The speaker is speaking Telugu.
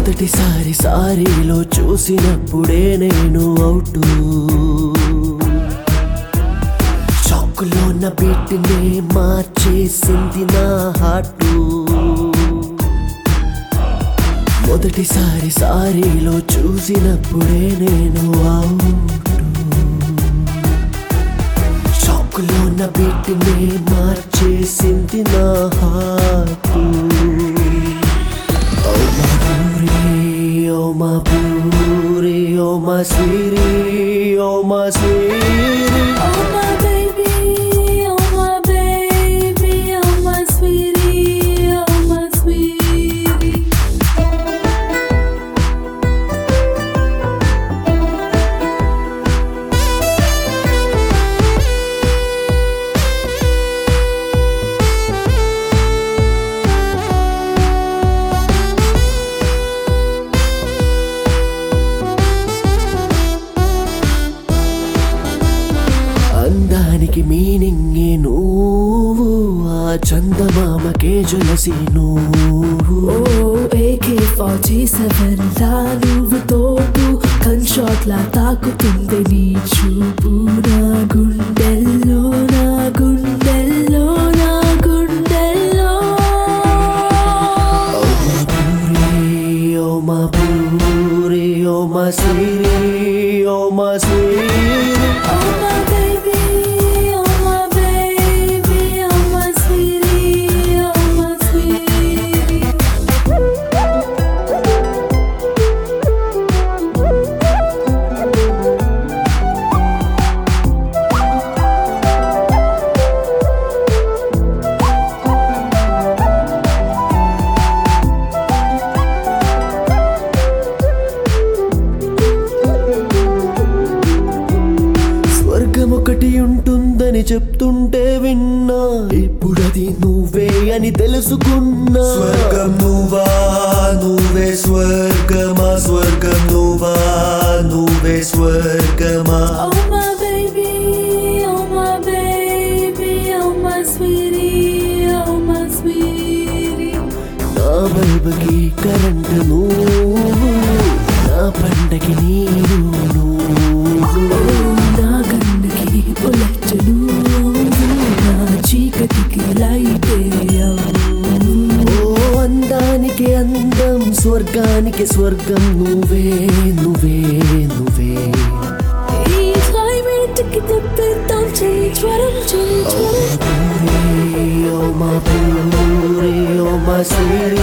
మొదటిసారి సారీలో చూసినప్పుడే నేను అవుటు షాకులో ఉన్న బీట్నే మార్చేసింది నా హార్టు మొదటిసారి సారీలో చూసినప్పుడే నేను అవుటు షాకులో ఉన్న బీట్నే మార్చేసింది నా హార్టు ఓ మా పూరి ఓ మా పూరి ఓ మా స్వీరి ఓ మా స్వీరి Oh my baby, oh my baby, oh my sweetie, oh my sweetie. అందానికి మీనింగే నువ్వు ఆ చందమామకే జలసి నువ్వు ఓ ఏకే ఫార్టీ సెవెన్ లా నువ్వు తోపు కన్ షాట్ లా తాకుతుంది నీ చూపు నా గుండెల్లో నా గుండెల్లో నా గుండెల్లో ఓ మా పూరి ఓ మా స్వీరి ఓ మా స్వీరి Oh my baby, oh my baby, oh my sweetie, oh my sweetie. స్వర్గం ఒకటి ఉంటుందని చెప్తుంటే విన్నా ఇప్పుడది నువ్వే అని తెలుసుకున్నా స్వర్గం నువ్వా నువ్వే స్వర్గమా స్వర్గం నువ్వా నువ్వే స్వర్గమా Oh my baby, oh my baby, oh my sweetie, oh my sweetie. నా బల్బకి కరెంట్ నువ్వు నా పండకి నీరు నువ్వు నా కన్నుకి బుల్లెట్ నువ్వు, నా చీకటికి లైట్ ఓ అందానికి అందం స్వర్గానికి స్వర్గం నువ్వే నువ్వే నువ్వే ఈ క్లైమేట్ కి తెప్పిద్దాం చెయ్యి జ్వరం చెయ్యి జ్వరం పూరి ఓ మా పూరి ఓ మా శ్రీ